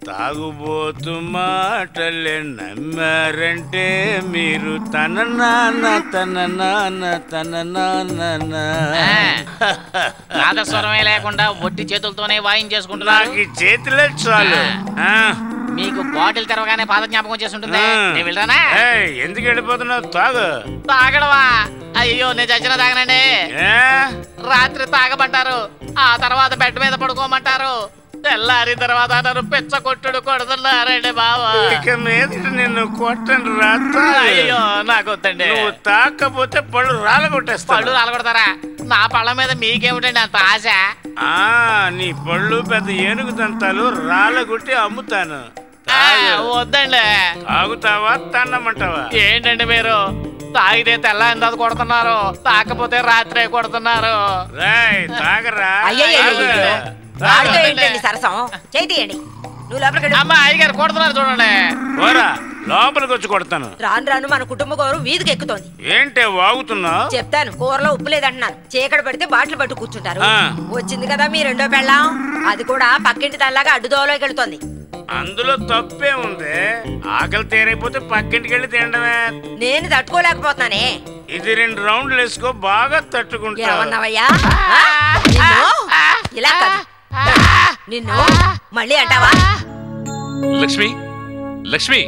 తాగుబోతు మాటలే నమ్మారంటే మీరు తన నాన్న తన నాన్న తన నాన్న నాదస్వరమే లేకుండా ఒట్టి చేతులతోనే వాయించేసుకుంటున్నారు నాకు ఈ చేతిలో చాలు ఆ. మీకు బాటిల్ తెరవగానే పాద జ్ఞాపకం చేసి ఉంటుంది ఆ. నేను వెళ్ళరానా ఏయ్, ఎందుకు వెళ్ళిపోతున్నావు తాగు తాగడవా అయ్యో నేను చచ్చిన తాగనండి ఏ? రాత్రి తాగమంటారు ఆ తర్వాత బెడ్ మీద పడుకోమంటారు తెల్లారి తర్వాత నన్ను పిచ్చ కొట్టుడు కొడుతున్నారండి బావా ఇక మీద నిన్ను కొట్టను రాత్ర అయ్యో నాకు వద్దండి నువ్వు తాకపోతే పళ్ళు రాలగొట్టేస్తాడు పళ్ళు రాలగొడతారా నా పళ్ళ మీద మీకేమిటండి అంత ఆశ ఆ నీ పళ్ళు పెద్ద ఏనుగు దంతాలు రాలగొట్టి అమ్ముతాను ఆ, తాగు. వద్దండి తాగుతావా తన్నమంటావా ఏంటండి మీరు తాగితే తెల్లారి కొడుతున్నారు తాకపోతే రాత్రే కొడుతున్నారు రాయ్ తాగరా అయ్యయ్యయ్యో. తాగు. వాడితో తాగు. ఏంటండి సరసం చేయి తీయండి నువ్వు లోపలికి వెళ్ళు. అమ్మ అయ్యగారు కొడుతున్నారు చూడండి పోరా లోపలికి వచ్చి కొడతాను రాను రాను మన కుటుంబ గౌరవం వీధికి ఎక్కుతోంది ఏంటే వాగుతున్నావు చెప్తాను కూరలో ఉప్పు లేదంటున్నాను చీకటి పడితే బాటిల్ పట్టు కూర్చుంటారు ఆ. వచ్చింది కదా మీ రెండో పెళ్ళాం అది కూడా పక్కింటి తల్లాగా అడ్డుదోవలోకి వెళ్తోంది అందులో తప్పే ఉంది ఆకలి తీరైపోతే పక్కింటికి వెళ్ళి తినడమే నేను తట్టుకోలేకపోతున్నానే ఇది రెండు రౌండ్లు వేసుకో బాగా తట్టుకుంటా ఏమన్నావయ్యా ఆ? నిన్ను? ఇలా కాదు నిన్ను మళ్ళీ అంటావా లక్ష్మి లక్ష్మి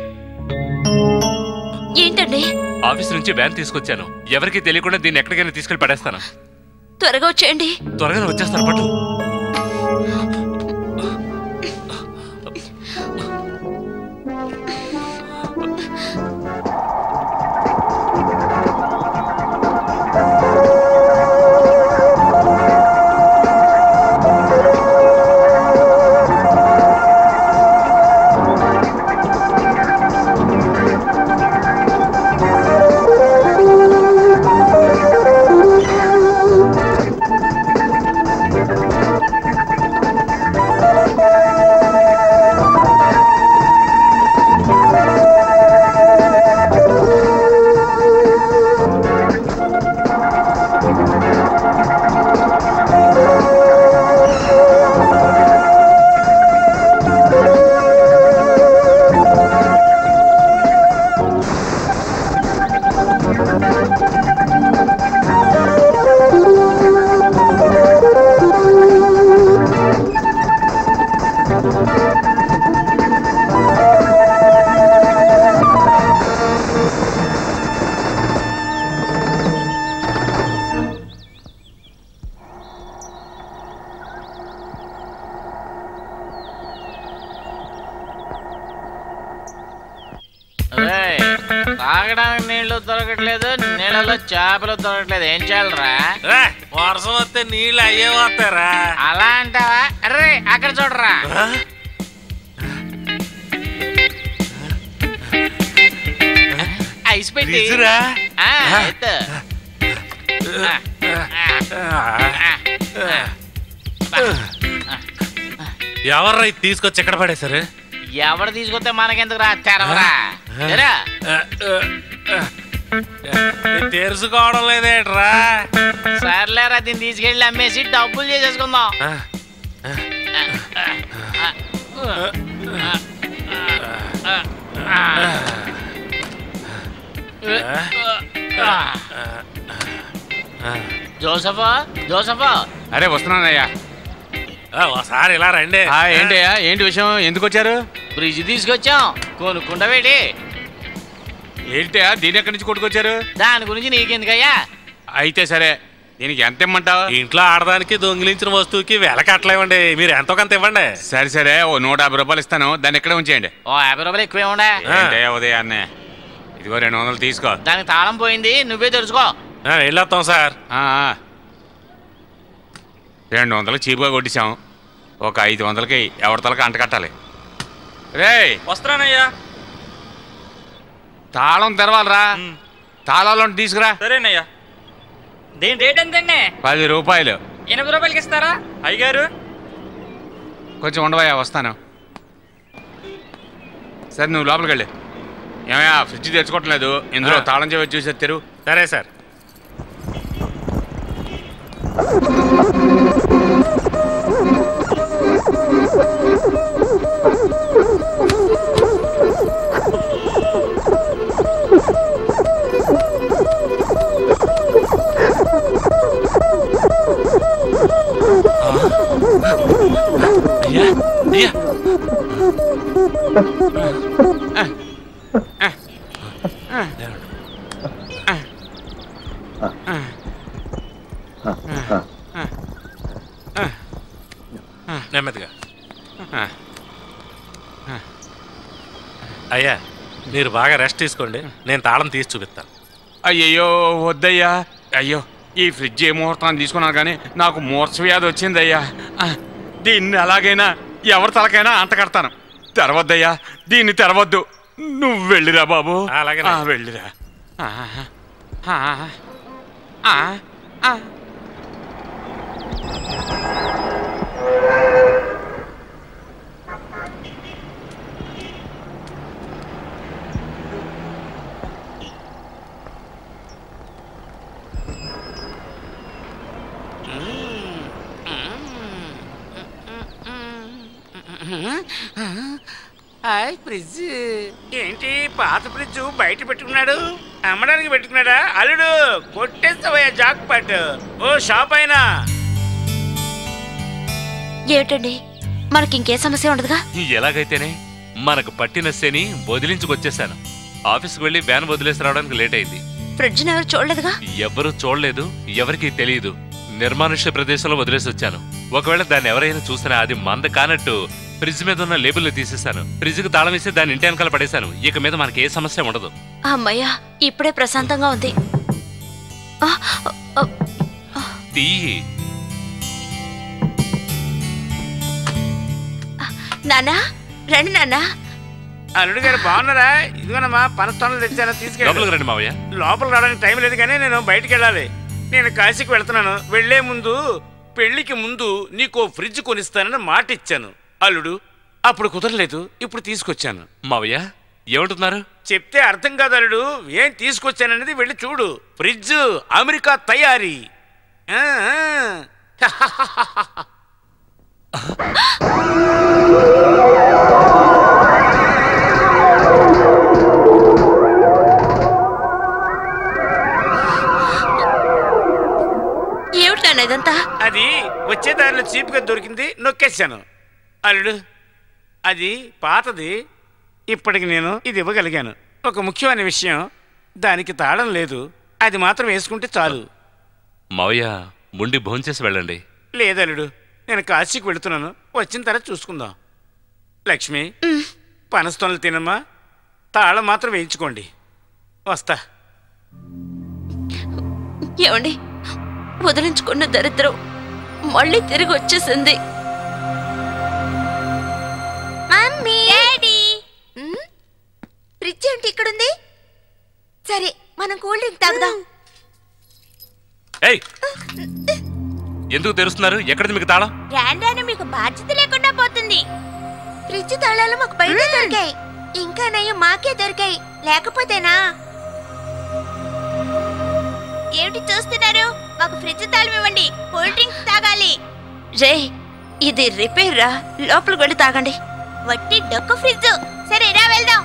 ఏంటండి ఆఫీస్ నుంచి వ్యాన్ తీసుకొచ్చాను ఎవరికి తెలియకుండా దీన్ని ఎక్కడికైనా తీసుకెళ్లి పడేస్తాను త్వరగా వచ్చేయండి త్వరగా వచ్చేస్తాను పట్టు రేయ్, తాగడానికి నీళ్లు దొరకట్లేదు నీళ్ళలో చేపలు దొరకట్లేదు ఏం చేయాలరా రా, వర్షం వస్తే నీళ్ళు అయ్యే వస్తారా అలా అంటావా అరే అక్కడ చూడరా ఐస్ పెట్టి నిజరా? ఆ, ఎత్తు. ఆ, ఆ, ఆ. ఎవర్రా ఇది తీసుకొచ్చి ఎక్కడ పడేశారు ఎవడు తీసుకొస్తే మనకెందుకు రా తెరవరా తెరా. తెలుసుకోవడం లేదేట్రా సర్లేరా దీన్ని తీసుకెళ్ళి అమ్మేసి డబ్బులు చేసేసుకుందాం జోసఫా జోసఫా అరే వస్తున్నానయ్యా ఒకసారి ఇలా రండి ఆ, ఏంటయ్యా ఏంటి విషయం ఎందుకు వచ్చారు ఫ్రిడ్జ్ తీసుకొచ్చాం కొనుక్కుండవేటి ఏంటయ్యా దీని ఎక్కడి నుంచి కొట్టుకొచ్చారు దాని గురించి నీకెందుకయ్యా అయితే సరే దీనికి ఎంత ఇమ్మంటావు ఇంట్లో ఆడదానికి దొంగిలించిన వస్తువుకి వెల కట్టలేమండి మీరు ఎంతో కొంత ఇవ్వండి సరే సరే ఓ నూట యాభై రూపాయలు ఇస్తాను దాన్ని ఎక్కడ ఉంచేయండి ఓ యాభై రూపాయలు ఎక్కువే ఉండే ఏంటయ్యా ఉదయాన్నే ఇదిగో రెండు వందలు తీసుకో దానికి తాళం పోయింది నువ్వే తెలుసుకో ఆ, వెళ్ళొస్తాం సార్ ఆ, ఆ. రెండు వందలు చీప్గా కొట్టించాం ఒక ఐదు వందలకి ఎవరి తలకి అంట కట్టాలి రే వస్తున్నానయ్యా తాళం తెరవాలరా తాళాలు ఉంటే తీసుకురా సరేనయ్యా దీని రేట్ ఎంతండి పది రూపాయలు ఎనభై రూపాయలకి ఇస్తారా అయ్యగారు కొంచెం ఉండవయ్యా వస్తాను సరే నువ్వు లోపలికి వెళ్ళి ఏమయ్యా ఫ్రిడ్జ్ తెచ్చుకోవట్లేదు ఇందులో ఆ. తాళం చెవి చూసి తెరు సరే సార్ అయ్యా అయ్యా నెమ్మదిగా అయ్యా మీరు బాగా రెస్ట్ తీసుకోండి నేను తాళం తీసి చూపిస్తాను అయ్యయ్యో వద్దయ్యా అయ్యో ఈ ఫ్రిడ్జ్ ఏ ముహూర్తాన్ని తీసుకున్నాను కానీ నాకు మూర్ఛ వ్యాధి వచ్చిందయ్యా ఆ, దీన్ని ఎలాగైనా ఎవరి తలకైనా అంట కడతాను తెరవద్దయ్యా దీన్ని తెరవద్దు నువ్వు వెళ్ళిరా బాబు అలాగేనే. ఆ, వెళ్ళిరా ఆ, ఆ, ఆ, ఆ. హాయ్ ఫ్రిడ్జ్ ఏంటి పాత ఫ్రిడ్జ్ బయట పెట్టుకున్నాడు అమ్మడానికి పెట్టుకున్నాడా అల్లుడు కొట్టేస్తావయ్యా జాక్ పట్ ఓ షాప్ అయినా ఏమిటండి మనకి ఇంకే సమస్య ఉండదుగా ఎలాగైతేనే మనకు పట్టిన శని వదిలించుకొచ్చేసాను ఆఫీస్కి వెళ్ళి వ్యాన్ వదిలేసి రావడానికి లేట్ అయింది ఫ్రిడ్జ్ని ఎవరు చూడలేదుగా ఎవ్వరూ చూడలేదు ఎవరికీ తెలియదు నిర్మానుష్య ప్రదేశంలో వదిలేసి వచ్చాను ఒకవేళ దాన్ని ఎవరైనా చూసినా అది మంద కానట్టు ఫ్రిడ్జ్ మీద ఉన్న లేబుల్ తీసేశాను ఫ్రిడ్జ్కి తాళం వేసి దాన్ని ఇంటి వెనకాల పడేశాను ఇక మీద మనకి ఏ సమస్య ఉండదు అమ్మయ్యా ఇప్పుడే ప్రశాంతంగా ఉంది ఆ, ఆ, తీయి నాన్నా రండి నాన్నా అల్లుడు గారు బాగున్నారా ఇదిగోనమ్మా పనస్తోనలు తెచ్చాను తీసుకెళ్ళి లోపలికి రండి మావయ్య లోపల రావడానికి టైం లేదు కానీ నేను బయటికి వెళ్ళాలి నేను కాశీకి వెళ్తున్నాను వెళ్లే ముందు పెళ్లికి ముందు నీకు ఫ్రిడ్జ్ కొనిస్తానని మాట ఇచ్చాను అల్లుడు అప్పుడు కుదరలేదు ఇప్పుడు తీసుకొచ్చాను మావయ్య ఏమంటున్నారు చెప్తే అర్థం కాదు అల్లుడు ఏం తీసుకొచ్చాననేది వెళ్ళి చూడు ఫ్రిడ్జ్ అమెరికా తయారీ ఆ, ఆ. ఏమిటి నాన్న ఇదంతా అది వచ్చే దారిలో చీప్గా దొరికింది నొక్కేశాను అల్లుడు అది పాతది ఇప్పటికి నేను ఇది ఇవ్వగలిగాను ఒక ముఖ్యమైన విషయం దానికి తాళం లేదు అది మాత్రం వేసుకుంటే చాలు మావయ్య ముండి భోంచేసి వెళ్ళండి లేదు అల్లుడు నేను కాశీకి వెళుతున్నాను వచ్చిన తర్వాత చూసుకుందాం లక్ష్మి పనస్తోనలు తినమ్మా తాళం మాత్రం వేయించుకోండి వస్తా ఏమండి వదిలించుకున్న దరిద్రం మళ్ళీ తిరిగి వచ్చేసింది మమ్మీ డాడీ ఫ్రిడ్జ్ ఏంటి ఇక్కడుంది సరే మనం కూల్ డ్రింక్ తాగుదాం ఏయ్ ఎందుకు తెరుస్తున్నారు ఎక్కడిది మీకు తాళం రాను రాను మీకు బాధ్యత లేకుండా పోతుంది ఫ్రిడ్జ్ తాళాలు మాకు బయట దొరికాయి ఇంకా నయ్యం మాకే దొరికాయి లేకపోతేనా ఏమిటి చూస్తున్నారు మాకు ఫ్రిడ్జ్ తాళం ఇవ్వండి కూల్ డ్రింక్స్ తాగాలి రే ఇది రిపేర్ రా లోపలికి వెళ్ళి తాగండి వట్టి డొక్కు ఫ్రిడ్జ్ సరే రా వెళ్దాం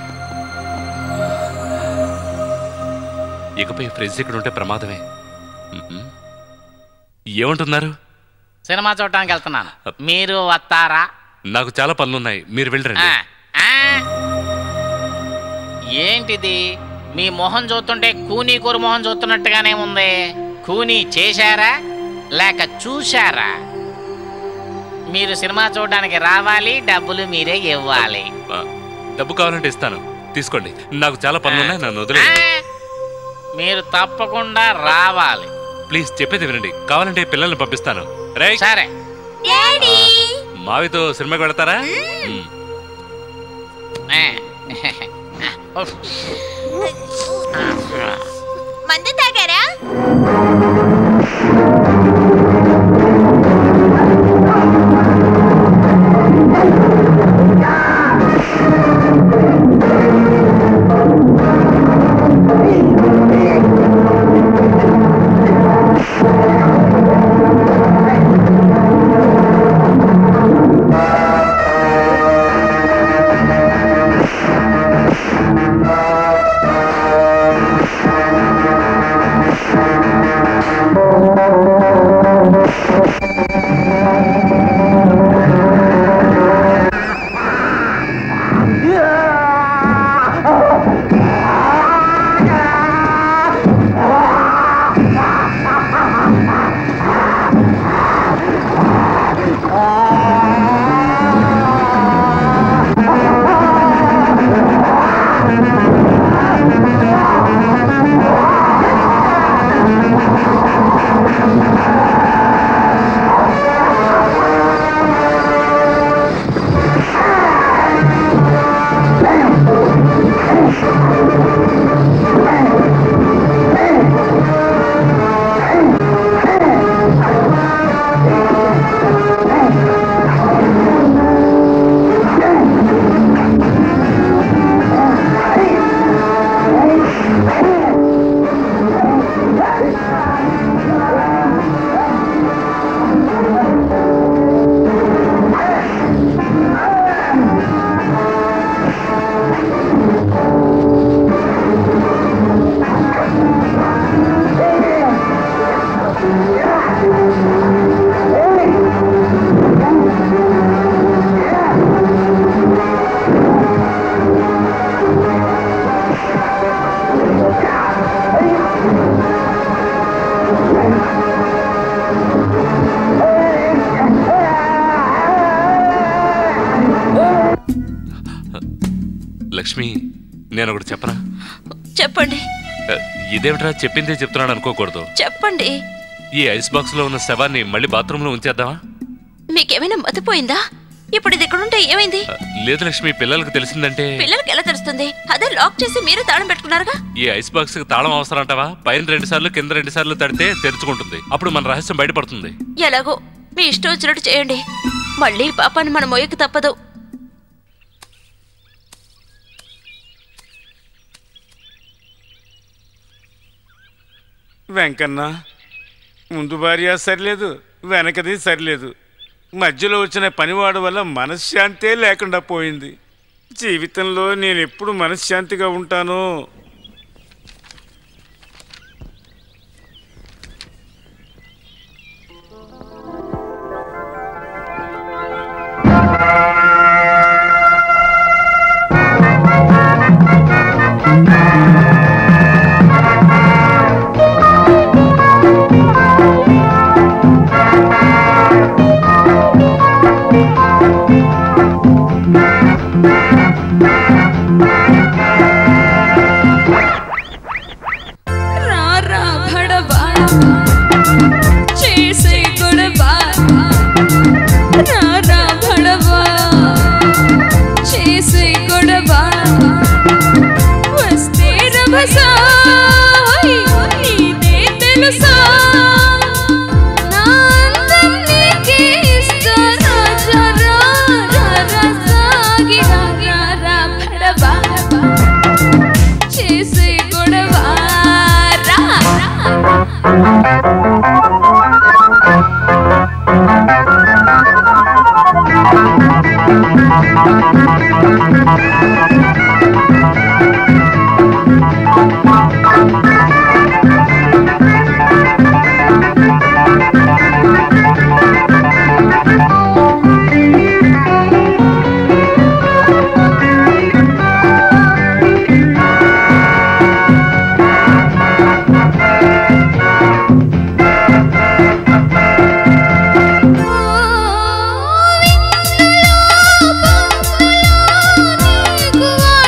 ఇకపై ఫ్రిడ్జ్ ఇక్కడ ఉంటే ప్రమాదమే మ్మ్. ఏమంటున్నారు సినిమా చూడటానికి వెళ్తున్నాను మీరు వస్తారా నాకు చాలా పనులున్నాయి మీరు వెళ్ళరండి ఆ, ఆ. ఏంటిది మీ మొహం చూస్తుంటే కూనీ కూర మొహం చూస్తున్నట్టుగానే ఉంది కూనీ చేశారా లేక చూశారా మీరు సినిమా చూడడానికి రావాలి డబ్బులు మీరే ఇవ్వాలి ఆ, డబ్బు కావాలంటే ఇస్తాను తీసుకోండి నాకు చాలా పనులున్నాయి నన్ను వదిలే ఆ, మీరు తప్పకుండా రావాలి ప్లీజ్ చెప్పేది వినండి కావాలంటే పిల్లల్ని పంపిస్తాను రే సరే డాడీ మావితో సినిమాకి వెళతారా మ్మ్. ఆ. మందు తాగారా లక్ష్మి నేను ఒకటి చెప్పనా చెప్పండి ఆ, ఇదేమిట్రా చెప్పిందే చెప్తున్నాడు అనుకోకూడదు చెప్పండి ఈ ఐస్ బాక్స్ లో ఉన్న శవాన్ని మళ్ళీ బాత్రూమ్ లో ఉంచేద్దామా మీకేమైనా మతిపోయిందా ఇప్పుడు ఇది ఇక్కడ ఉంటే ఏమైంది ఆ, లేదు లక్ష్మి పిల్లలకు తెలిసిందంటే పిల్లలకి ఎలా తెలుస్తుంది అదే లాక్ చేసి మీరు తాళం పెట్టుకున్నారుగా ఈ ఐస్ బాక్స్ కి తాళం అవసరం అంటావా పైన రెండు సార్లు కింద రెండు సార్లు తడితే తెరుచుకుంటుంది అప్పుడు మన రహస్యం బయటపడుతుంది ఎలాగో మీ ఇష్టం వచ్చినట్టు చేయండి మళ్ళీ ఈ పాపాన్ని మన మొయ్యకు తప్పదు వెంకన్న ముందు భార్య సరిలేదు వెనకది సరిలేదు మధ్యలో వచ్చిన పనివాడు వల్ల మనశ్శాంతే లేకుండా పోయింది జీవితంలో నేను ఎప్పుడు మనశ్శాంతిగా ఉంటానో రారా భడవా చేసే గొడవా రారా భడవా చేసే గొడవా వస్తే రభసా నీదే తెలుసా నా అందం నీకే ఇస్తా రాజా రా రా రా సాగి రా రా రా భడవా చేసే గొడవా రా నీకు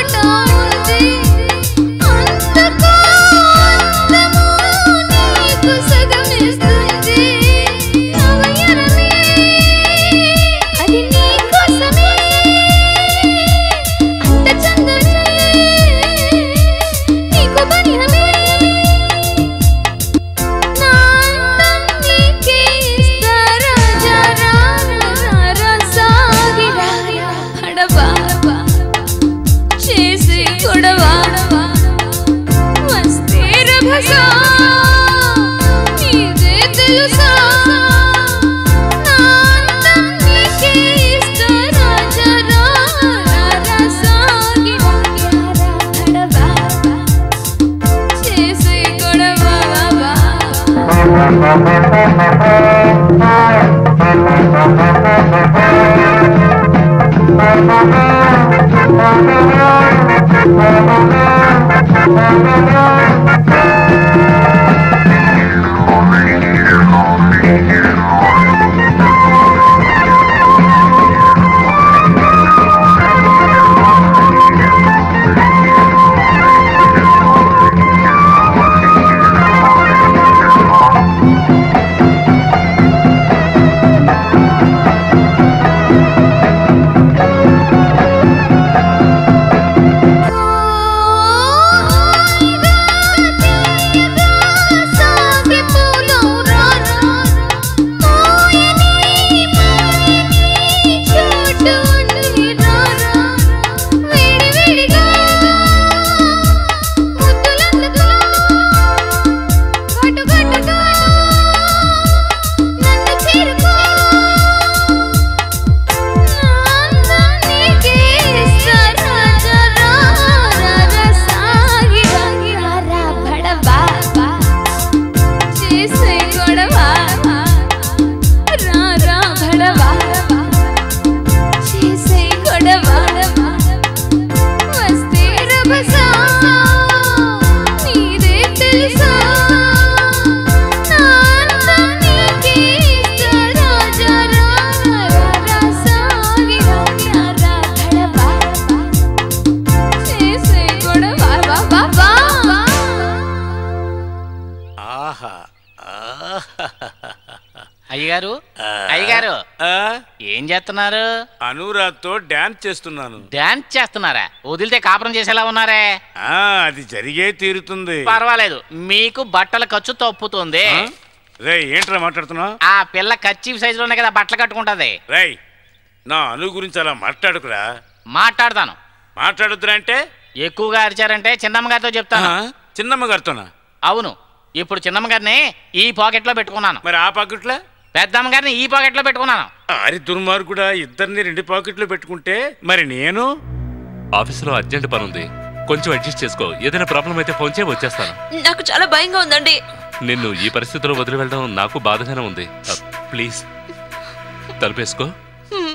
అయ్యగారు అయ్యగారు ఏం చేస్తున్నారు అనురాగ్తో డాన్స్ చేస్తున్నాను డాన్స్ చేస్తున్నారా వదిలితే కాపురం చేసేలా ఉన్నారే ఆ అది జరిగే తీరుతుంది పర్వాలేదు మీకు బట్టల ఖర్చు తప్పుతుంది రే ఏంట్రా మాట్లాడుతున్నావు ఆ పిల్ల కచ్చీఫ్ సైజులోనే కదా బట్టలు కట్టుకుంటది రేయ్ నా అను గురించి అలా మాట్లాడుకురా మాట్లాడతాను మాట్లాడుద్దురా అంటే ఎక్కువగా అరిచారంటే చిన్నమ్మ గారితో చెప్తాను చిన్నమ్మ గారితోనా అవును ఇప్పుడు చిన్నమ్మ గారిని ఈ పాకెట్ లో పెట్టుకున్నాను మరి ఆ పాకెట్లో పెద్దమ్మ గారిని ఈ పాకెట్ లో పెట్టుకున్నాను అరి దుర్మార్గుడా ఇద్దరిని రెండు పాకెట్లో పెట్టుకుంటే మరి నేను ఆఫీసులో అర్జెంట్ పని ఉంది కొంచెం అడ్జస్ట్ చేసుకో ఏదైనా ప్రాబ్లం అయితే ఫోన్ చేయి వచ్చేస్తాను నాకు చాలా భయంగా ఉందండి నిన్ను ఈ పరిస్థితిలో వదిలి వెళ్ళడం నాకు బాధగానే ఉంది ఆ, ప్లీజ్ తలుపేసుకో హ్మ్.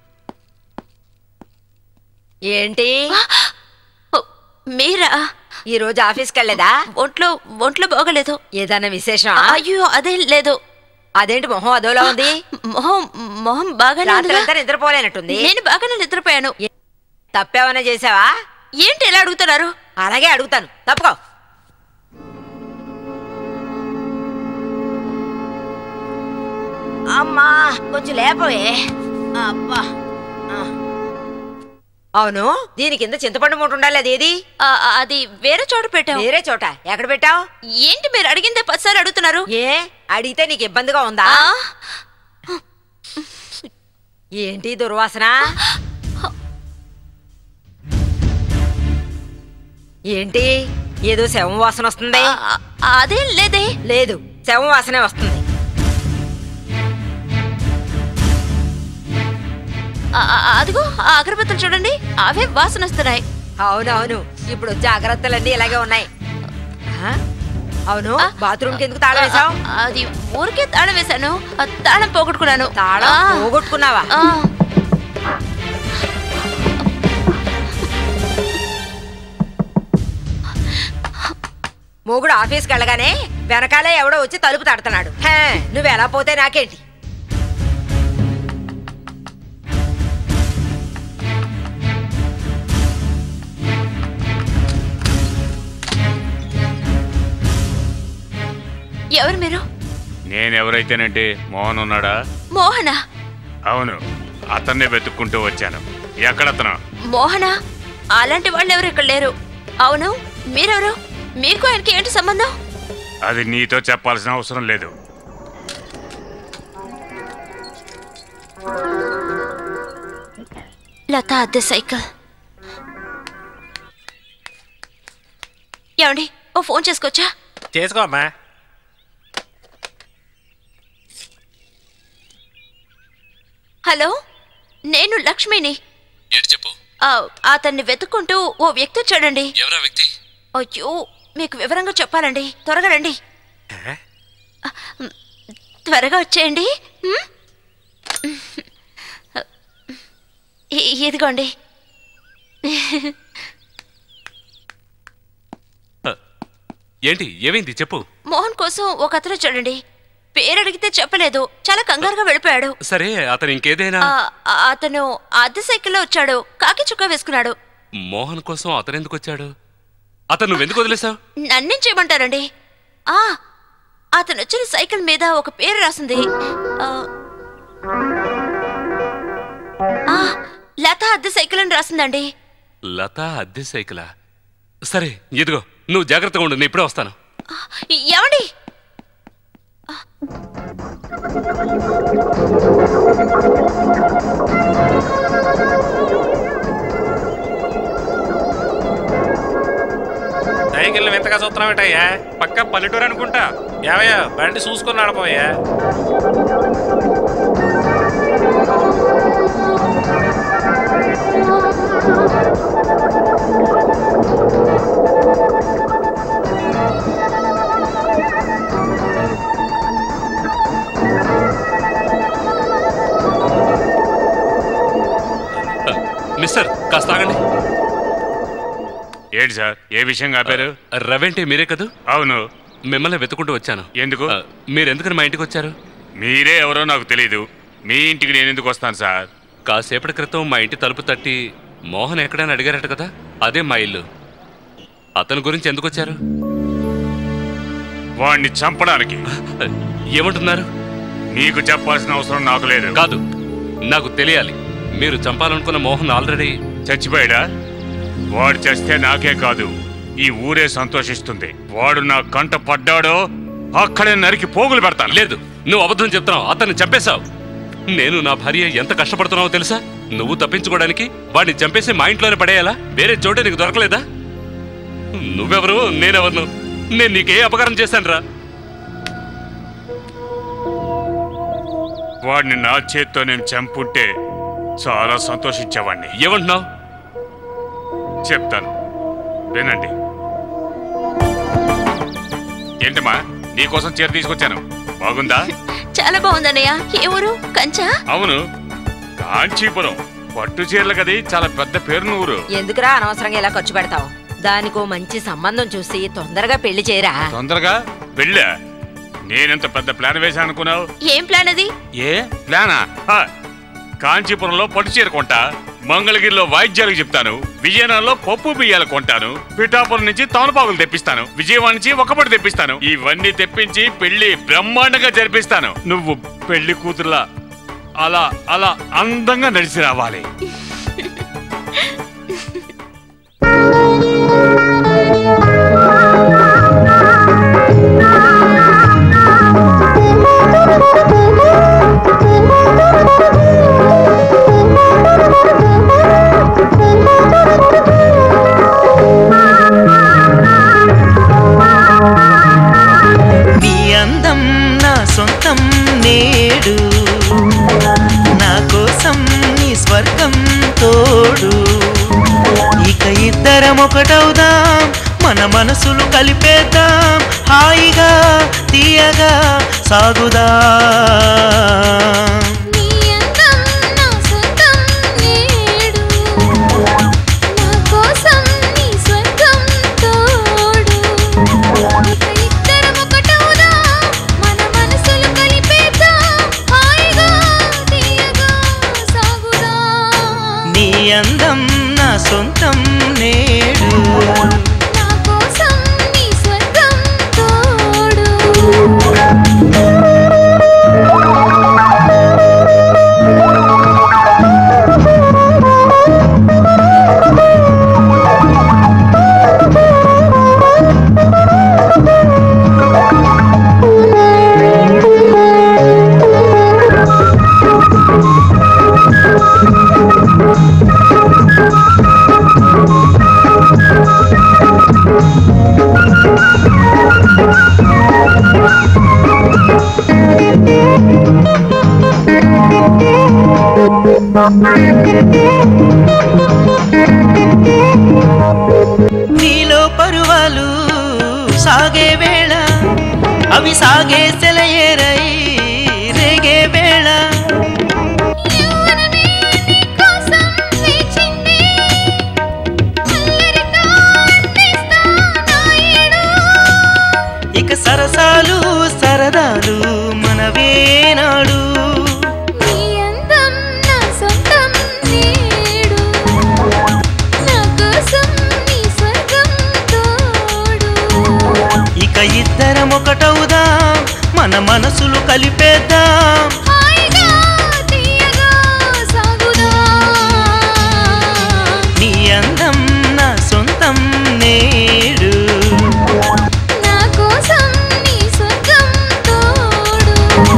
ఏంటి మీరా ఈ రోజు ఆఫీస్కి వెళ్ళలేదా ఒంట్లో ఒంట్లో బాగలేదు ఏదైనా విశేషం అయ్యో అదేం లేదు అదేంటి మొహం అదోలా ఉంది మొహం మొహం బాగానే ఉందిగా? రాత్రంతా నిద్రపోలేనట్టుంది నేను బాగానే నిద్రపోయాను తప్పేమన్నా చేసావా ఏంటి ఎలా అడుగుతున్నారు అలాగే అడుగుతాను తప్పుకో అమ్మా కొంచెం లేపవే అబ్బా ఆ. అవును దీని కింద చింతపండు మూట ఉండాలి అది ఏది ఆ, అది వేరే చోట పెట్టాం వేరే చోట ఎక్కడ పెట్టావు ఏంటి మీరు అడిగిందే పదిసార్లు అడుగుతున్నారు ఏ అడిగితే నీకు ఇబ్బందిగా ఉందా ఆ, ఏంటి దుర్వాసన ఏంటి ఏదో శవం వాసన వస్తుంది ఆ, అదేం లేదే లేదు శవం వాసనే వస్తుంది ఆ, ఆ, అదిగో ఆ అగరబత్తులు చూడండి అవే వాసన వస్తున్నాయి అవునవును ఇప్పుడు జాగ్రత్తలన్నీ ఇలాగే ఉన్నాయి ఆ? అవును బాత్రూమ్కి ఎందుకు తాళం వేసావు ఆ, అది ఊరికే తాళం వేశాను ఆ, తాళం పోగొట్టుకున్నాను తాళం ఆ, పోగొట్టుకున్నావా ఆ, మొగుడు ఆఫీస్కి వెళ్ళగానే వెనకాలే ఎవడో వచ్చి తలుపు తడుతున్నాడు హే, నువ్వు ఎలా పోతే నాకేంటి ఎవరు మీరు నేనెవరైతేనంటే మోహన్ ఉన్నాడా మోహన అవును అతన్నే వెతుక్కుంటూ వచ్చాను ఎక్కడతను మోహన అలాంటి వాళ్ళు ఎవరు ఇక్కడ లేరు అవును మీరెవరు మీకు ఆయనకి ఏంటి సంబంధం అది నీతో చెప్పాల్సిన అవసరం లేదు లత అద్దె సైకిల్ ఏమండి ఓ ఫోన్ చేసుకోవచ్చా చేసుకో అమ్మా హలో నేను లక్ష్మిని ఏంటి చెప్పు ఆ, అతన్ని వెతుక్కుంటూ ఓ వ్యక్తి వచ్చాడండి ఎవరా వ్యక్తి అయ్యో మీకు వివరంగా చెప్పాలండి త్వరగా రండి త్వరగా వచ్చేయండి హ్మ్? ఇ- ఇదిగోండి ఏంటి ఏమైంది చెప్పు మోహన్ కోసం ఒక అతను చూడండి పేరు అడిగితే చెప్పలేదు చాలా కంగారుగా వెళ్ళిపోయాడు సరే అతను ఇంకేదైనా ఆ, ఆ, అతను అద్దె సైకిల్లో వచ్చాడు కాకి చుక్క వేసుకున్నాడు మోహన్ కోసం అతను ఎందుకు వచ్చాడు అతను నువ్వెందుకు వదిలేసావు నన్నేం చేయమంటారండి ఆ అతను వచ్చిన సైకిల్ మీద ఒక పేరు రాసింది ఆ, ఆ, లత అద్దె సైకిల్ అని రాసిందండి లత అద్దె సైకిలా సరే ఇదిగో నువ్వు జాగ్రత్తగా ఉండు నేను ఇప్పుడే వస్తాను ఏమండి సైకిల్ వింతగా చూస్తున్నావేటయ్యా పక్క పల్లెటూరు అనుకుంటా ఏవయ్యా బండి చూసుకొని నడపోయా మిస్టర్ కాస్త ఆగండి ఏంటి సార్ ఏ విషయం కాపారు రవేంటి మీరే కదూ అవును మిమ్మల్ని వెతుకుంటూ వచ్చాను ఎందుకు ఆ, మీరు ఎందుకని మా ఇంటికి వచ్చారు మీరే ఎవరో నాకు తెలియదు మీ ఇంటికి నేను ఎందుకు వస్తాను సార్ కాసేపటి క్రితం మా ఇంటి తలుపు తట్టి మోహన్ ఎక్కడైనా అడిగారట కదా అదే మా ఇల్లు అతని గురించి ఎందుకు వచ్చారు వాణ్ణి చంపడానికి ఏమంటున్నారు నీకు చెప్పాల్సిన అవసరం నాకు లేదు కాదు నాకు తెలియాలి మీరు చంపాలనుకున్న మోహన్ ఆల్రెడీ చచ్చిపోయాడా వాడు చస్తే నాకే కాదు ఈ ఊరే సంతోషిస్తుంది వాడు నా కంట పడ్డాడో అక్కడే నరికి పోగులు పెడతాను లేదు నువ్వు అబద్ధం చెప్తున్నావు అతన్ని చంపేశావు నేను నా భార్య ఎంత కష్టపడుతున్నావో తెలుసా నువ్వు తప్పించుకోవడానికి వాడిని చంపేసి మా ఇంట్లోనే పడేయాలా వేరే చోటే నీకు దొరకలేదా నువ్వెవరు నేనెవరు నేను నీకే అపకారం చేశానురా వాడిని నా చేత్తో నేను చంపుంటే చాలా సంతోషించేవాడిని ఏమంటున్నావు చెప్తాను వినండి ఏంటమ్మా నీకోసం చీర తీసుకొచ్చాను బాగుందా చాలా బాగుందన్నయ్య ఏ ఊరు కంచా అవును కాంచీపురం పట్టు చీరలు కది చాలా పెద్ద పేరున్న ఊరు ఎందుకురా అనవసరంగా ఇలా ఖర్చు పెడతావు దానికో మంచి సంబంధం చూసి తొందరగా పెళ్లి చేయరా తొందరగా వెళ్ళా నేనెంత పెద్ద ప్లాన్ వేశాను అనుకున్నావు ఏం ప్లాన్ అది ఏ ప్లానా హ, కాంచీపురంలో పట్టు చీర కొంటా మంగళగిరిలో వాయిద్యాలకు చెప్తాను విజయనగరంలో పప్పు బియ్యాలు కొంటాను పిఠాపురం నుంచి తమలపాకులు తెప్పిస్తాను విజయవాడ నుంచి ఒకపటి తెప్పిస్తాను ఇవన్నీ తెప్పించి పెళ్లి బ్రహ్మాండంగా జరిపిస్తాను నువ్వు పెళ్లి కూతురులా అలా అలా అందంగా నడిచి రావాలి నీ అందం నా సొంతం నేడు నా కోసం నీ స్వర్గం తోడు ఇక ఇద్దరం ఒకటవుదాం మన మనసులు కలిపేద్దాం హాయిగా తీయగా సాగుదా నీ అందం నా సొంతం నేడు నా కోసం నీ స్వర్గం తోడు ఇక ఇద్దరం ఒకటవుదాం మన మనసులు కలిపేద్దాం హాయిగా తీయగా సాగుదాం నీ అందం నా సొంతం నేడు నా కోసం నీ స్వర్గం తోడు నీలో పరువాలు సాగే వేళ అవి సాగే సెలయేరై రేగే వేళ యవ్వనమే నీ కోసం వేచింది అల్లరితో అందిస్తా నా ఏడు ఇక సరసాలు సరదాలు మనవేనాడు నీ అందం నా సొంతం నేడు నా కోసం నీ స్వర్గం తోడు ఇక ఇద్దరం ఒకటవుదాం మన మనసులు కలిపేద్దాం హాయిగా తీయగా సాగుదాం నీ అందం నా సొంతం నేడు నా కోసం నీ స్వర్గం తోడు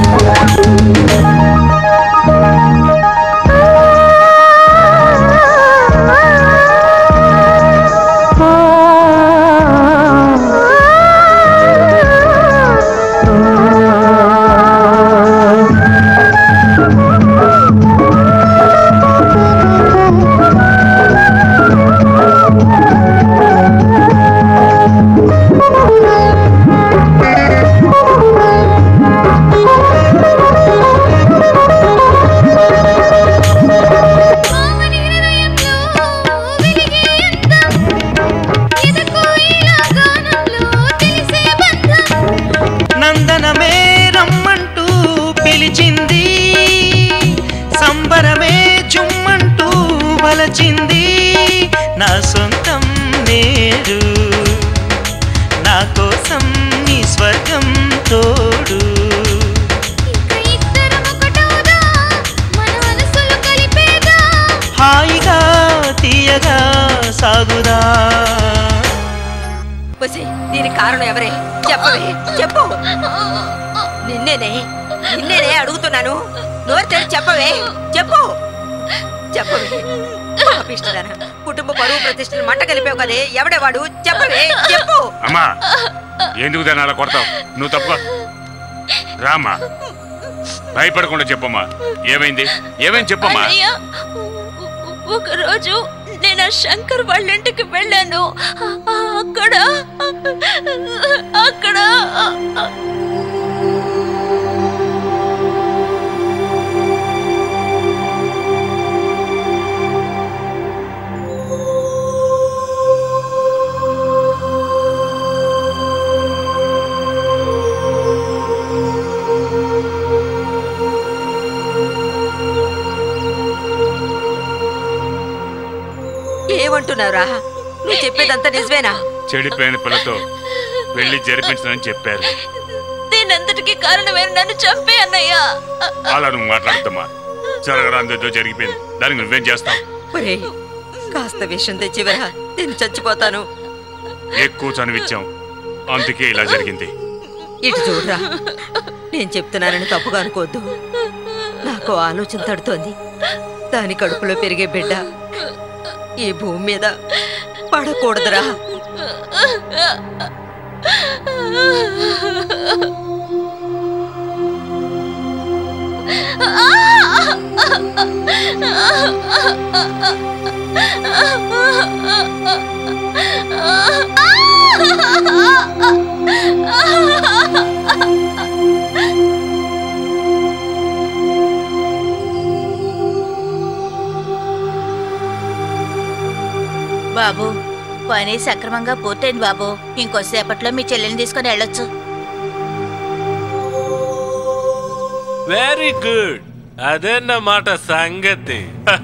మామని హృదయంలో వెలిగే అందం ఎదకు ఇలా గానంలో తెలిసే బంధం నందనమే రమ్మంటూ పిలిచింది సంబరమే జుమ్మంటూ వలచింది నా సొంతం నేడు నా కోసం నీ స్వర్గం తోడు ఇక హాయిగా తీయగా సాగుదా ఒసేయ్, దీనికి కారణం ఎవరే చెప్పవే చెప్పు నిన్నేనే నిన్నేనే అడుగుతున్నాను నోరు తెరిచి చెప్పవే చెప్పు చెప్పవే పాపిష్టిదానా. కుటుంబ పరువు ప్రతిష్టలు మంట కలిపావు కదే ఎవడే వాడు చెప్పవే చెప్పు అమ్మా ఎందుకు దాన్ని అలా కొడతావు నువ్వు తప్పుకో రామ్మా భయపడకుండా చెప్పమ్మా ఏమైంది ఏమైంది చెప్పమ్మా అన్నయ్య ఒక రోజు నేను ఆ శంకర్ వాళ్ళ ఇంటికి వెళ్ళాను ఆ- అక్కడ అక్కడ ఏమంటున్నావురా నువ్వు చెప్పేదంతా నిజమేనా చెడిపోయిన పిల్లతో వెళ్ళి జరిపించనని చెప్పారు దీనంతటికి కారణమైన నన్ను చంపే అన్నయ్య అలా నువ్వు మాట్లాడుతామా జరగరాందేదో జరిగిపోయింది దానికి నువ్వేం చేస్తావు ఒరేయ్ కాస్త విషయం తెచ్చివరా నేను చచ్చిపోతాను ఎక్కువ చనివిచ్చాం అందుకే ఇలా జరిగింది ఇటు చూడరా నేను చెప్తున్నానని తప్పుగా అనుకోవద్దు నాకు ఆలోచన తడుతోంది దాని కడుపులో పెరిగే బిడ్డ ఈ భూమి మీద పడకూడదురా బాబు పని సక్రమంగా పూర్తయింది బాబు ఇంకొద్దిసేపట్లో మీ చెల్లెని తీసుకొని వెళ్ళొచ్చు వెరీ గుడ్ అదేన్నమాట సంగతి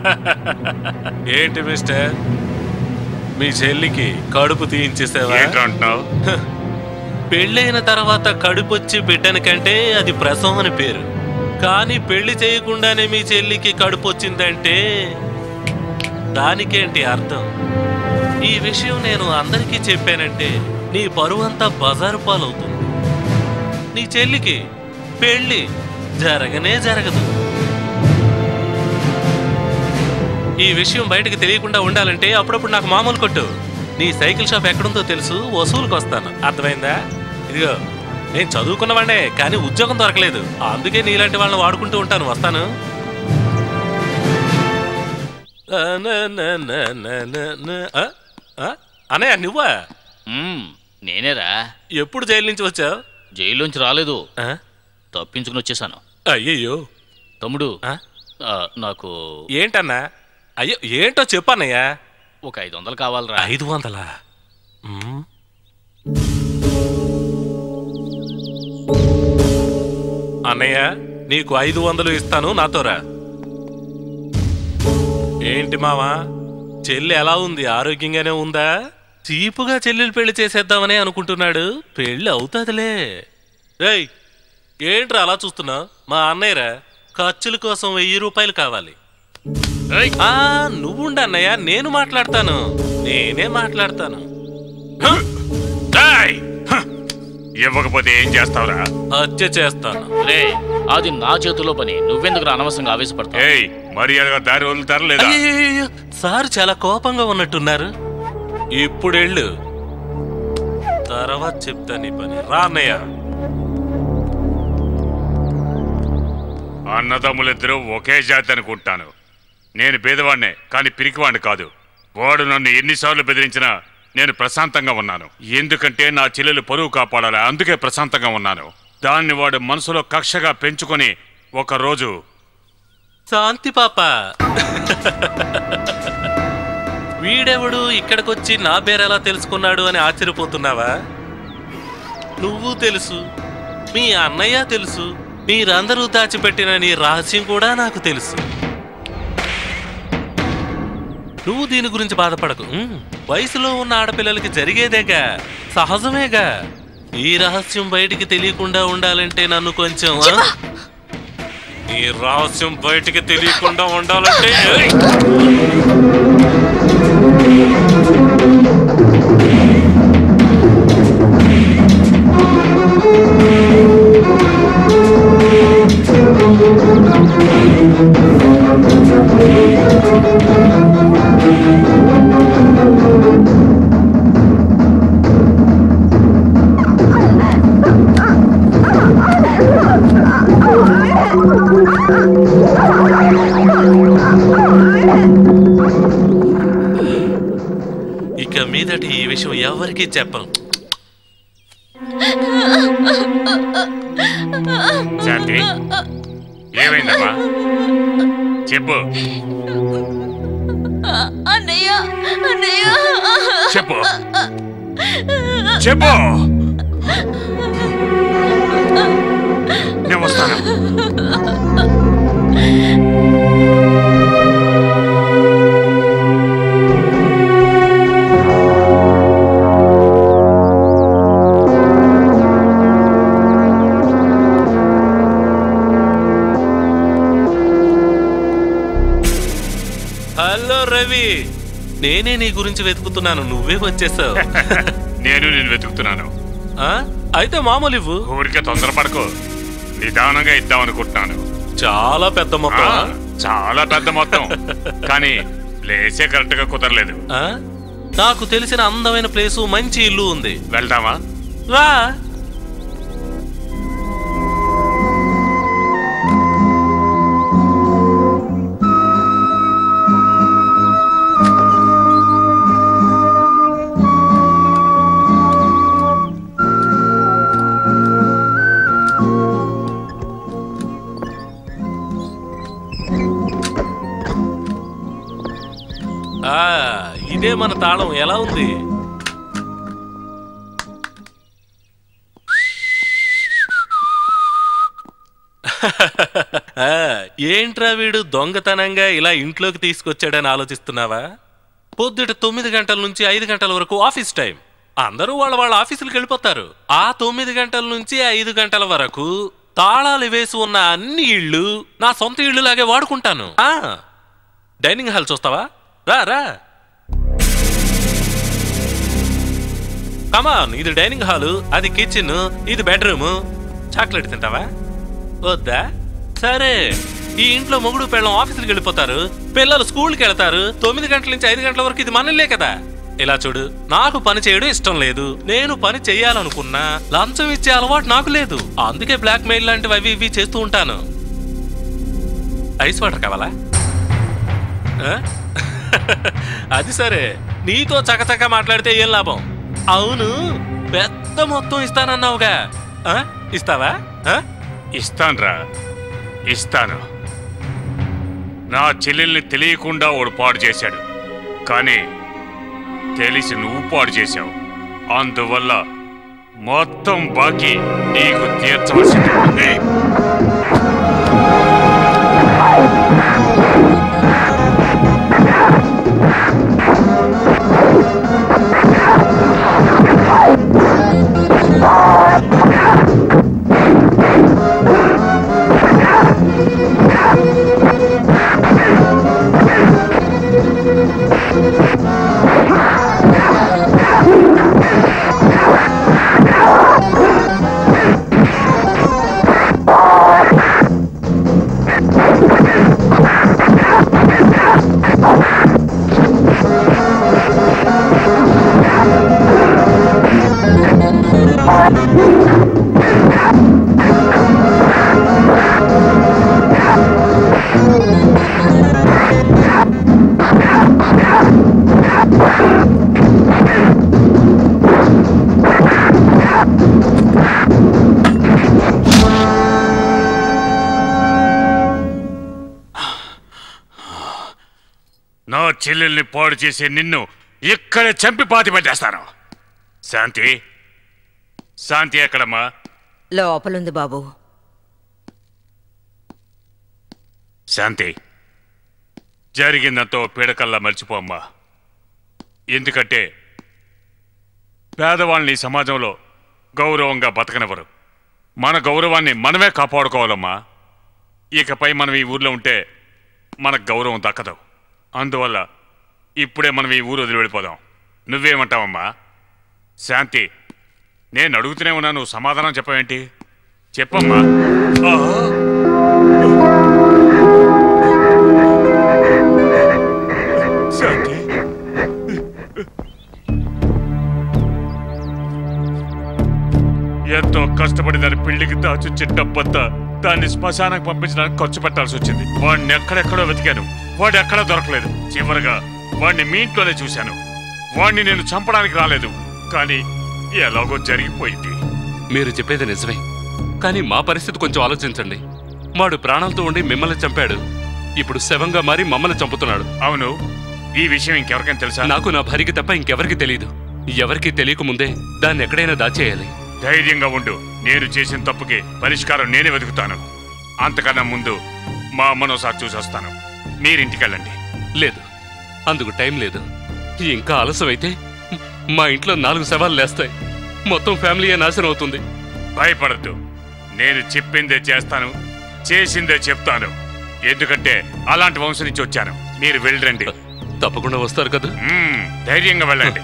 ఏంటి మిస్టర్ మీ చెల్లికి కడుపు తీయించేసావా ఏంటంటున్నావు పెళ్ళైన తర్వాత కడుపొచ్చి బిడ్డని కంటే అది ప్రసవం అని పేరు కానీ పెళ్లి చేయకుండానే మీ చెల్లికి కడుపు వచ్చిందంటే దానికేంటి అర్థం ఈ విషయం నేను అందరికీ చెప్పానంటే నీ పరువంతా బజారు పాలవుతుంది నీ చెల్లికి పెళ్ళి జరగనే జరగదు ఈ విషయం బయటకు తెలియకుండా ఉండాలంటే అప్పుడప్పుడు నాకు మామూలు కొట్టు నీ సైకిల్ షాప్ ఎక్కడుందో తెలుసు వసూలుకు వస్తాను అర్థమైందా ఇదిగో నేను చదువుకున్నవాడే కానీ ఉద్యోగం దొరకలేదు అందుకే నీలాంటి వాళ్ళని వాడుకుంటూ ఉంటాను వస్తాను ఆ, న, న, న, న, న, న. ఆ? ఆ? అన్నయ్య నువ్వా నేనేరా ఎప్పుడు జైలు నుంచి వచ్చావు జైల్లోంచి రాలేదు తప్పించుకుని వచ్చేసాను అయ్యయ్యో తమ్ముడు ఆ, నాకు ఏంటన్నా అయ్యో ఏంటో చెప్పన్నయ్యా ఒక ఐదు వందలు కావాలరా ఐదు వందలా మ్మ్. అన్నయ్య నీకు ఐదు వందలు ఇస్తాను నాతో రా ఏంటి మావా చెల్లి ఎలా ఉంది ఆరోగ్యంగానే ఉందా చీపుగా చెల్లెలు పెళ్లి చేసేద్దామని అనుకుంటున్నాడు పెళ్లి అవుతాదిలే రేయ్ ఏంట్రా అలా చూస్తున్నావు మా అన్నయ్యరా ఖర్చుల కోసం వెయ్యి రూపాయలు కావాలి ఆ నువ్వుండు అన్నయ్య నేను మాట్లాడతాను నేనే మాట్లాడతాను డేయ్! హ! ఇవ్వకపోతే ఏం చేస్తావురా హత్య చేస్తాను రే అది నా చేతిలో పని నువ్వెందుకు రా అనవసరంగా ఆవేశపడతావు ఏయ్ మర్యాదగా దారి వదులుతారా లేదా అయ్యయ్యయ్యో, సార్ చాలా కోపంగా ఉన్నట్టున్నారు ఇప్పుడెళ్ళు తర్వాత చెప్తా నీ పని రా అన్నయ్య అన్నదమ్ములిద్దరూ ఒకే జాతి అనుకుంటాను నేను పేదవాడినే కానీ పిరికివాడిని కాదు వాడు నన్ను ఎన్నిసార్లు బెదిరించినా నేను ప్రశాంతంగా ఉన్నాను ఎందుకంటే నా చెల్లెలు పరువు కాపాడాలి అందుకే ప్రశాంతంగా ఉన్నాను దాన్ని వాడు మనసులో కక్షగా పెంచుకొని ఒక రోజు శాంతి పాప వీడెవడు ఇక్కడికొచ్చి నా పేరెలా తెలుసుకున్నాడు అని ఆశ్చర్యపోతున్నావా నువ్వు తెలుసు మీ అన్నయ్య తెలుసు మీరందరూ దాచిపెట్టిన నీ రహస్యం కూడా నాకు తెలుసు నువ్వు దీని గురించి బాధపడకు ఉమ్, వయసులో ఉన్న ఆడపిల్లలకి జరిగేదేగా సహజమేగా ఈ రహస్యం బయటికి తెలియకుండా ఉండాలంటే నన్ను కొంచెం ఆ? ఈ రహస్యం బయటికి తెలియకుండా ఉండాలంటే ఏయ్! ఇక మీదటి ఈ విషయం ఎవరికీ చెప్పను శాంతి ఏమైందమ్మా చెప్పు అన్నయ్య అన్నయ్య చెప్పు చెప్పు నేను వస్తాను హలో రవి నేనే నీ గురించి వెతుకుతున్నాను నువ్వే వచ్చేసావు నేను నేను వెతుకుతున్నాను ఆ? అయితే మామూలు ఇవ్వు ఊరికే తొందరపడకు నిదానంగా ఇద్దాం అనుకుంటున్నాను చాలా పెద్ద మొత్తం ఆ, చాలా పెద్ద మొత్తం కానీ ప్లేసే కరెక్ట్ గా కుదరలేదు ఆ? నాకు తెలిసిన అందమైన ప్లేసు మంచి ఇల్లు ఉంది వెళ్దామా రా ఆ, ఇదే మన తాళం ఎలా ఉంది ఆ, ఏంట్రా వీడు దొంగతనంగా ఇలా ఇంట్లోకి తీసుకొచ్చాడని ఆలోచిస్తున్నావా పొద్దుట తొమ్మిది గంటల నుంచి ఐదు గంటల వరకు ఆఫీస్ టైం అందరూ వాళ్ళ వాళ్ళ ఆఫీసులకు వెళ్ళిపోతారు ఆ తొమ్మిది గంటల నుంచి ఐదు గంటల వరకు తాళాలు వేసి ఉన్న అన్ని ఇళ్ళు నా సొంత ఇళ్ళు లాగే వాడుకుంటాను ఆ డైనింగ్ హాల్ చూస్తావా రా రా కమాన్ ఇది డైనింగ్ హాలు అది కిచెన్ ఇది బెడ్రూమ్ చాక్లెట్ తింటావా వద్దా సరే ఈ ఇంట్లో మొగుడు పెళ్ళం ఆఫీసులకు వెళ్ళిపోతారు పిల్లలు స్కూల్కి వెళ్తారు తొమ్మిది గంటల నుంచి ఐదు గంటల వరకు ఇది మనలే కదా ఇలా చూడు నాకు పని చేయడం ఇష్టం లేదు నేను పని చెయ్యాలనుకున్నా లంచం ఇచ్చే అలవాటు నాకు లేదు అందుకే బ్లాక్ మెయిల్ లాంటివి అవి ఇవి చేస్తూ ఉంటాను ఐస్ వాటర్ కావాలా ఆ? అది సరే నీతో చకచక మాట్లాడితే ఏం లాభం అవును పెద్ద మొత్తం ఇస్తానన్నావుగా ఆ? ఇస్తావా ఆ? ఇస్తానురా ఇస్తాను నా చెల్లెల్ని తెలియకుండా వాడు పాడు చేశాడు కానీ తెలిసి నువ్వు పాడు చేశావు అందువల్ల మొత్తం బాకీ నీకు తీర్చవలసింది ఉంది. నా చెల్లెల్ని పాడు చేసే నిన్ను ఇక్కడే చంపి పాతి పెట్టేస్తాను శాంతి శాంతి ఎక్కడమ్మా లోపలుంది బాబు శాంతి జరిగిందంతో పీడకల్లా మర్చిపోమ్మా ఎందుకంటే పేదవాళ్ళని ఈ సమాజంలో గౌరవంగా బతకనివ్వరు మన గౌరవాన్ని మనమే కాపాడుకోవాలమ్మా ఇకపై మనం ఈ ఊర్లో ఉంటే మనకు గౌరవం దక్కదు అందువల్ల ఇప్పుడే మనం ఈ ఊరు వదిలి వెళ్ళిపోదాం నువ్వేమంటావమ్మా శాంతి నేను అడుగుతూనే ఉన్నా నువ్వు సమాధానం చెప్పవేంటి చెప్పమ్మా ఆ! శాంతి ఎంతో కష్టపడి దాని పెళ్లికి దాచుచ్చే డబ్బంతా దాన్ని శ్మశానానికి పంపించడానికి ఖర్చు పెట్టాల్సి వచ్చింది వాడిని ఎక్కడెక్కడో వెతికాను వాడు ఎక్కడా దొరకలేదు చివరిగా వాడిని మీ ఇంట్లోనే చూశాను వాడిని నేను చంపడానికి రాలేదు కానీ ఎలాగో జరిగిపోయింది మీరు చెప్పేది నిజమే కానీ మా పరిస్థితి కొంచెం ఆలోచించండి వాడు ప్రాణాలతో ఉండి మిమ్మల్ని చంపాడు ఇప్పుడు శవంగా మారి మమ్మల్ని చంపుతున్నాడు అవును ఈ విషయం ఇంకెవరికైనా తెలుసా నాకు నా భార్యకి తప్ప ఇంకెవరికి తెలియదు ఎవరికి తెలియక ముందే దాన్ని ఎక్కడైనా దాచేయాలి ధైర్యంగా ఉండు నేను చేసిన తప్పుకి పరిష్కారం నేనే వెతుకుతాను అంతకన్నా ముందు మా అమ్మను ఒకసారి చూసి వస్తాను మీరింటికెళ్ళండి లేదు అందుకు టైం లేదు ఇంకా ఆలస్యమైతే మా ఇంట్లో నాలుగు శవాలు లేస్తాయి మొత్తం ఫ్యామిలీ నాశనం అవుతుంది భయపడద్దు నేను చెప్పిందే చేస్తాను చేసిందే చెప్తాను ఎందుకంటే అలాంటి వంశం నుంచి వచ్చాను మీరు వెళ్ళండి తప్పకుండా వస్తారు కదా మ్మ్, ధైర్యంగా వెళ్ళండి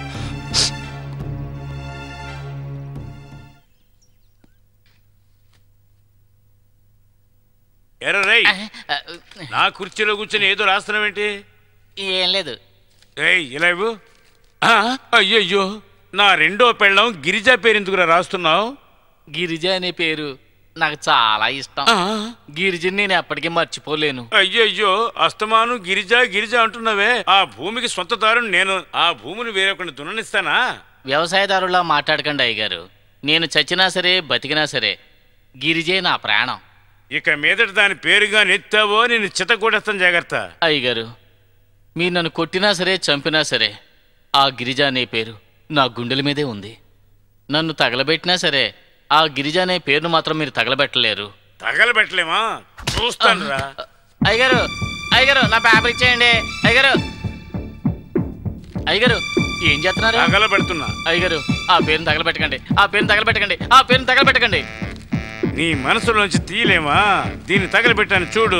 ఎర్ర రై నా కుర్చీలో కూర్చొని ఏదో రాస్తున్నావేంటి ఏం లేదు ఏయ్ ఇలా ఇవ్వు ఆ, అయ్యయ్యో నా రెండో పెళ్ళం గిరిజా పేరు ఎందుకురా రాస్తున్నావు గిరిజ అనే పేరు నాకు చాలా ఇష్టం గిరిజని నేను ఎప్పటికీ మర్చిపోలేను అయ్యయ్యో అస్తమాను గిరిజా గిరిజా అంటున్నావే ఆ భూమికి సొంతదారుని నేను ఆ భూమిని వేరొకరిని దున్ననిస్తానా వ్యవసాయదారులా మాట్లాడకండి అయ్యగారు నేను చచ్చినా సరే బతికినా సరే గిరిజే నా ప్రాణం ఇక మీదట దాని పేరుగా నెత్తావో నేను చిత కొడేస్తాను జాగ్రత్త అయ్యగారు మీరు నన్ను కొట్టినా సరే చంపినా సరే ఆ గిరిజ అనే పేరు నా గుండెల మీదే ఉంది నన్ను తగలబెట్టినా సరే ఆ గిరిజ అనే పేరును మాత్రం మీరు తగలబెట్టలేరు తగలబెట్టలేమా చూస్తాను రా అయ్యగారు అయ్యగారు నా పేపర్ ఇచ్చేయండి అయ్యగారు అయ్యగారు ఏం చేస్తున్నారు తగలబెడుతున్నా అయ్యగారు ఆ పేరుని తగలబెట్టకండి ఆ పేరుని తగలబెట్టకండి ఆ పేరుని తగలబెట్టకండి నీ మనసులోంచి తీయలేమా దీన్ని తగలబెట్టాను చూడు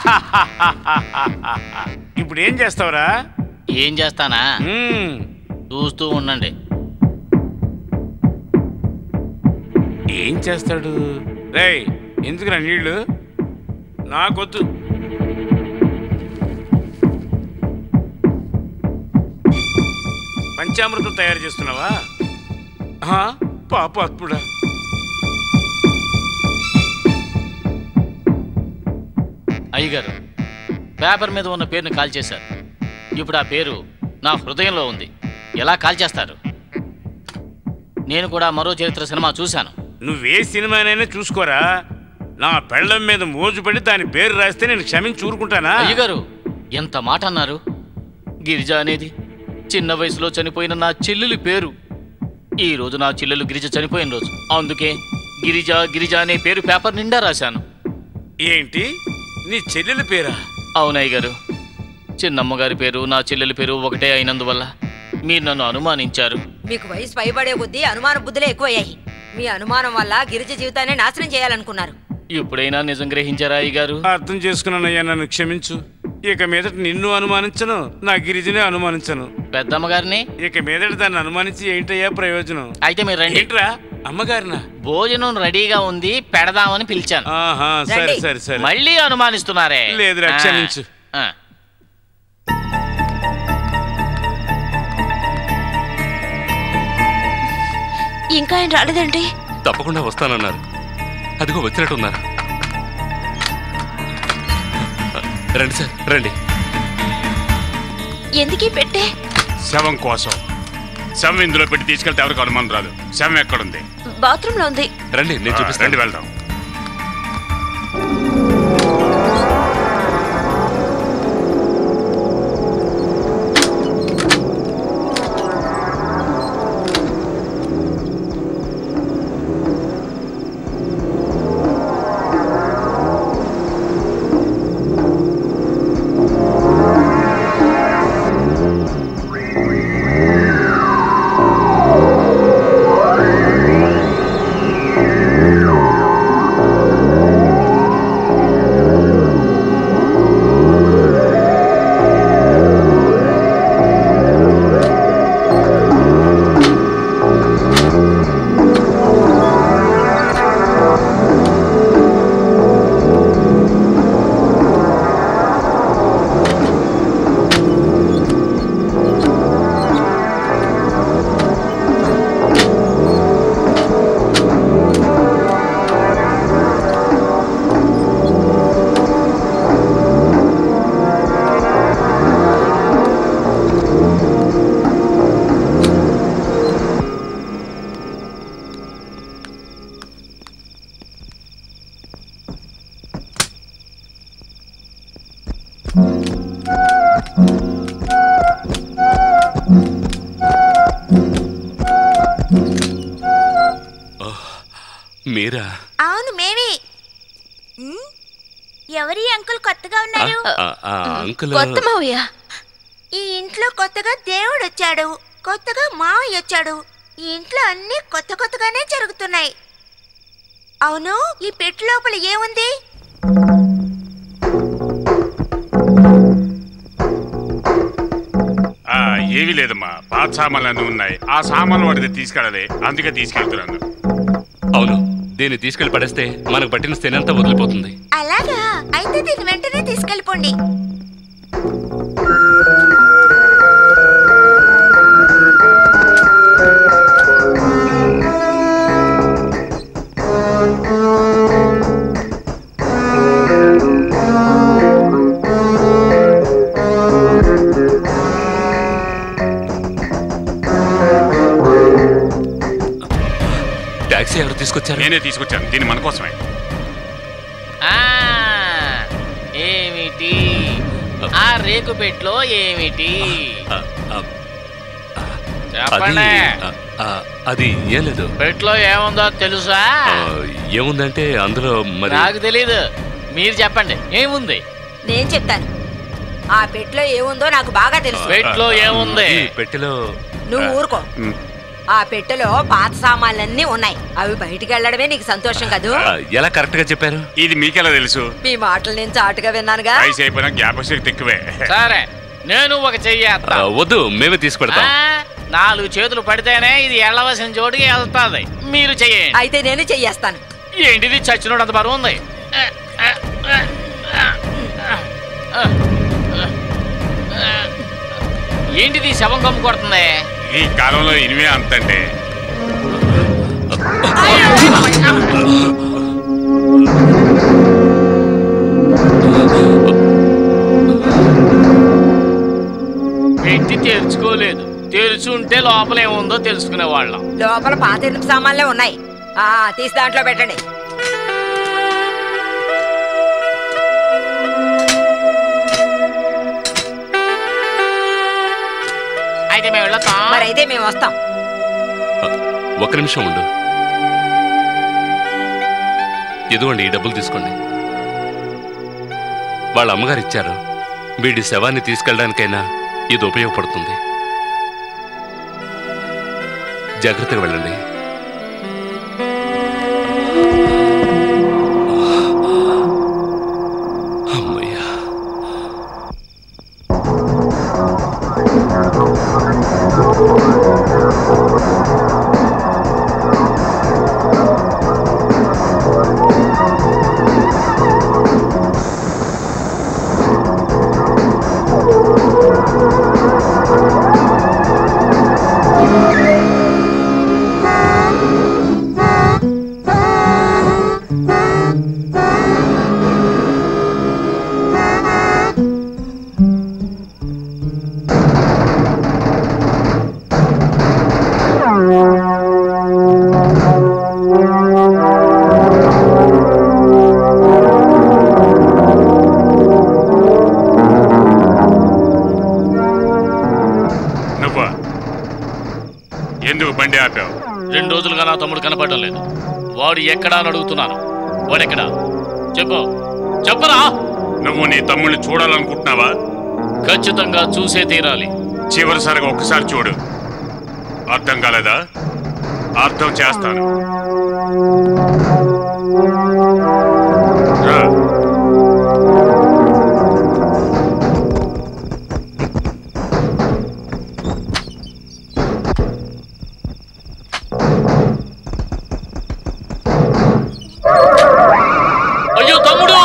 ఇప్పుడు ఏం చేస్తావురా ఏం చేస్తానా చూస్తూ ఉండండి ఏం చేస్తాడు రేయ్ ఎందుకురా నీళ్ళు నాకొద్దు పంచామృతం తయారు చేస్తున్నావా ఆహా, పాప అత్ముడా అయ్యగారు పేపర్ మీద ఉన్న పేరుని కాల్ చేశారు ఇప్పుడు ఆ పేరు నా హృదయంలో ఉంది ఎలా కాల్ చేస్తారు నేను కూడా మరో చరిత్ర సినిమా చూశాను నువ్వే సినిమానైనా చూసుకోరా నా పెళ్ళం మీద మోజుపడి దాని పేరు రాస్తే నేను క్షమించి ఊరుకుంటానా అయ్యగారు ఎంత మాట అన్నారు గిరిజ అనేది చిన్న వయసులో చనిపోయిన నా చెల్లెలి పేరు ఈ రోజు నా చెల్లెలు గిరిజ చనిపోయిన రోజు అందుకే గిరిజ గిరిజ అనే పేరు పేపర్ నిండా రాశాను ఏంటి నీ చెల్లెలి పేరా అవునయ్య గారు చిన్నమ్మగారి పేరు నా చెల్లెలి పేరు ఒకటే అయినందువల్ల మీరు నన్ను అనుమానించారు మీకు వయసు పైబడే కొద్దీ అనుమాన బుద్ధులే ఎక్కువయ్యాయి మీ అనుమానం వల్ల గిరిజ జీవితాన్ని నాశనం చేయాలనుకున్నారు ఎప్పుడైనా నిజం గ్రహించారా అయ్య గారు అర్థం చేసుకున్నానయ్యా నన్ను క్షమించు ఇక మీదట నిన్ను అనుమానించను నా గిరిజనే అనుమానించను పెద్దమ్మగారిని ఇక మీదట దాన్ని అనుమానించి ఏంటయ్యా ప్రయోజనం అయితే మీరు రండి ఏంట్రా అమ్మగారినా భోజనం రెడీగా ఉంది పెడదామని పిలిచాను ఆహా సరే సరే సరే మళ్ళీ అనుమానిస్తున్నారే లేదురా, ఆ, క్షమించు. ఆ. ఇంకా ఆయన రాలేదండి తప్పకుండా వస్తానన్నారు అదిగో వచ్చినట్టున్నారు రండి సార్ రండి ఎందుకీ పెట్టే శవం కోసం శవం ఇందులో పెట్టి తీసుకెళ్తే ఎవరికి అనుమానం రాదు శవం ఎక్కడుంది బాత్రూమ్ లో ఉంది రండి నేను ఆ, చూపిస్తాను రండి వెళ్దాం ఆ మీరా అవును మేమే ఉమ్, ఎవరి అంకుల్ కొత్తగా ఆ, ఉన్నారు ఆ, ఆ, అంకుల్ కొత్త మావయ్య ఈ ఇంట్లో కొత్తగా దేవుడు వచ్చాడు కొత్తగా మావయ్య వచ్చాడు ఈ ఇంట్లో అన్ని కొత్త కొత్తగానే జరుగుతున్నాయి అవును ఈ పెట్టి లోపల ఏముంది ఆ, ఏమీ లేదమ్మా పాత సామాన్లు అన్నీ ఉన్నాయి ఆ సామాన్లు వాడికి తీసుకెళ్ళాలి అందుకే తీసుకెళ్తున్నాను అవును దీన్ని తీసుకెళ్లి పడేస్తే మనకు పట్టిన స్థినంతా వదిలిపోతుంది అలాగా అయితే దీన్ని వెంటనే తీసుకెళ్ళిపోండి టాక్సీ ఎవరు తీసుకొచ్చారు నేనే తీసుకొచ్చాను దీన్ని మన కోసమే ఆ, ఏమిటి ఆ రేకు పెట్లో ఏమిటి ఆ, ఆ, అది చెప్పండి ఆ, ఆ, అది ఏం లేదు పెట్లో ఏముందో తెలుసా ఆ, ఏముందంటే అందులో మరి నాకు తెలీదు మీరు చెప్పండి ఏముంది నేను చెప్తాను ఆ పెట్లో ఏముందో నాకు బాగా తెలుసు పెట్లో ఏముంది ఈ పెట్టెలో నువ్వు ఊరుకో ఆ పెట్టెలో పాత సామాన్లన్నీ ఉన్నాయి అవి బయటికి వెళ్ళడమే నీకు సంతోషం కదూ ఆ, ఎలా కరెక్ట్ గా చెప్పారు ఇది మీకెలా తెలుసు మీ మాటలు నేను చాటుగా విన్నానుగా వయసు అయిపోయినా జ్ఞాపశక్తి ఎక్కువే సరే నేను ఒక చెయ్యేస్తా ఆ, వద్దు మేమే తీసుకెడతాం ఆ, నాలుగు చేతులు పడితేనే ఇది ఎళ్ళవలసిన చోటుకి వెళ్తాది మీరు చెయ్యండి అయితే నేను చెయ్యేస్తాను ఏంటిది చచ్చినోడు అంత బరువు ఉంది ఏంటిది శవం కమ్ము కొడుతుంది ఈ కాలంలో ఇనివే అంతంటే పెట్టి తెరుచుకోలేదు తెరిచి ఉంటే లోపల ఏముందో తెలుసుకునే వాళ్ళం లోపల పాత ఇనుప సామాన్లే ఉన్నాయి ఆ తీసి దాంట్లో పెట్టండి అయితే మేము వెళ్తాం మరి అయితే మేము వస్తాం ఒక నిమిషం ఉండు ఇదిగోండి ఈ డబ్బులు తీసుకోండి వాళ్ళ అమ్మగారు ఇచ్చారు వీడి శవాన్ని తీసుకెళ్ళడానికైనా ఇది ఉపయోగపడుతుంది జాగ్రత్తగా వెళ్ళండి అమ్మయ్యా నువ్వా ఎందుకు బండి ఆపావు రెండు రోజులుగా నా తమ్ముడు కనపడడం లేదు వాడు ఎక్కడా అని అడుగుతున్నాను వాడెక్కడా చెప్పు చెప్పరా నువ్వు నీ తమ్ముడిని చూడాలనుకుంటున్నావా ఖచ్చితంగా చూసే తీరాలి చివరిసారిగా ఒక్కసారి చూడు అర్థం కాలేదా అర్థం చేస్తాను రా. అయ్యో తమ్ముడు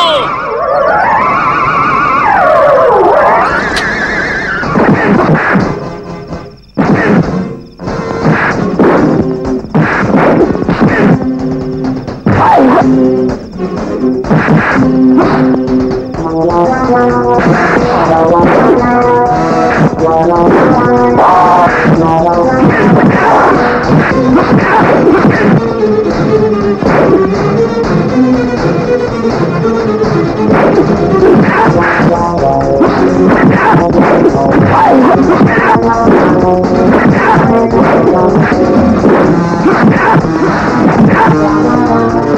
ఆ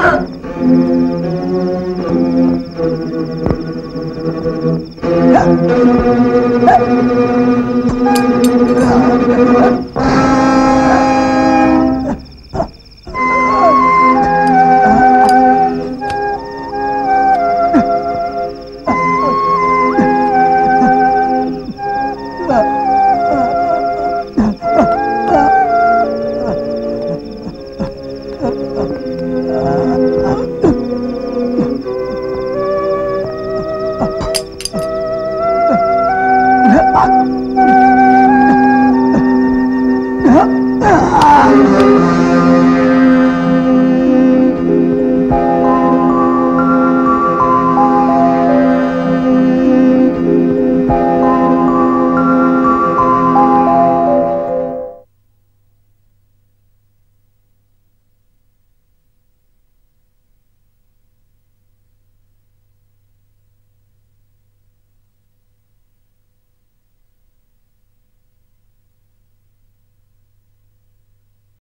ఆ